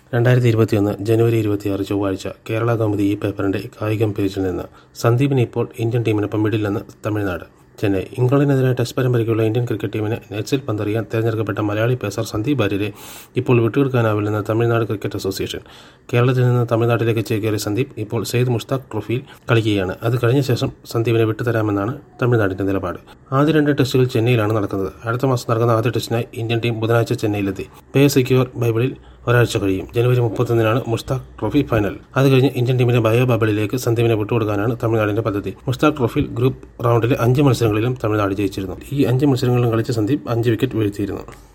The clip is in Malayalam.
രണ്ടായിരത്തി ഇരുപത്തിയൊന്ന് ജനുവരി ഇരുപത്തിയാറ് ചൊവ്വാഴ്ച കേരള കൗമുദി ഈ പേപ്പറിന്റെ കായികം പേജിൽ നിന്ന് സന്ദീപിന് ഇപ്പോൾ ഇന്ത്യൻ ടീമിനൊപ്പം വിടില്ലെന്ന് തമിഴ്നാട് ചെന്നൈ ഇംഗ്ലണ്ടിനെതിരെ ടെസ്റ്റ് പരമ്പരയ്ക്കുള്ള ഇന്ത്യൻ ക്രിക്കറ്റ് ടീമിനെ നെറ്റ്സിൽ പന്തെറിയാൻ തെരഞ്ഞെടുക്കപ്പെട്ട മലയാളി പേസർ സന്ദീപ് വാര്യരെ ഇപ്പോൾ വിട്ടുകൊടുക്കാനാവില്ലെന്ന് തമിഴ്നാട് ക്രിക്കറ്റ് അസോസിയേഷൻ കേരളത്തിൽ നിന്ന് തമിഴ്നാട്ടിലേക്ക് ചേക്കേറിയ സന്ദീപ് ഇപ്പോൾ സെയ്ദ് മുഷ്താഖ് ട്രോഫിയിൽ കളിക്കുകയാണ് അത് കഴിഞ്ഞ ശേഷം സന്ദീപിനെ വിട്ടുതരാമെന്നാണ് തമിഴ്നാടിന്റെ നിലപാട് ആദ്യ രണ്ട് ടെസ്റ്റുകൾ ചെന്നൈയിലാണ് നടക്കുന്നത് അടുത്ത മാസം നടക്കുന്ന ആദ്യ ടെസ്റ്റിനായി ഇന്ത്യൻ ടീം ബുധനാഴ്ച ചെന്നൈയിലെത്തി പേ സെക്യൂർ ബൈബിളിൽ ഒരാഴ്ച കഴിയും ജനുവരി മുപ്പത്തൊന്നിനാണ് മുഷ്താഖ് ട്രോഫി ഫൈനൽ അത് കഴിഞ്ഞ് ഇന്ത്യൻ ടീമിന്റെ ബയോ ബബിളിലേക്ക് സന്ദീപിനെ വിട്ടുകൊടുക്കാനാണ് തമിഴ്നാടിന്റെ പദ്ധതി മുഷ്താഖ് ട്രോഫിയിൽ ഗ്രൂപ്പ് റൗണ്ടിലെ അഞ്ച് മത്സരങ്ങളിലും തമിഴ്നാട് ജയിച്ചിരുന്നു ഈ അഞ്ച് മത്സരങ്ങളിലും കളിച്ച സന്ദീപ് അഞ്ച് വിക്കറ്റ് വീഴ്ത്തിയിരുന്നു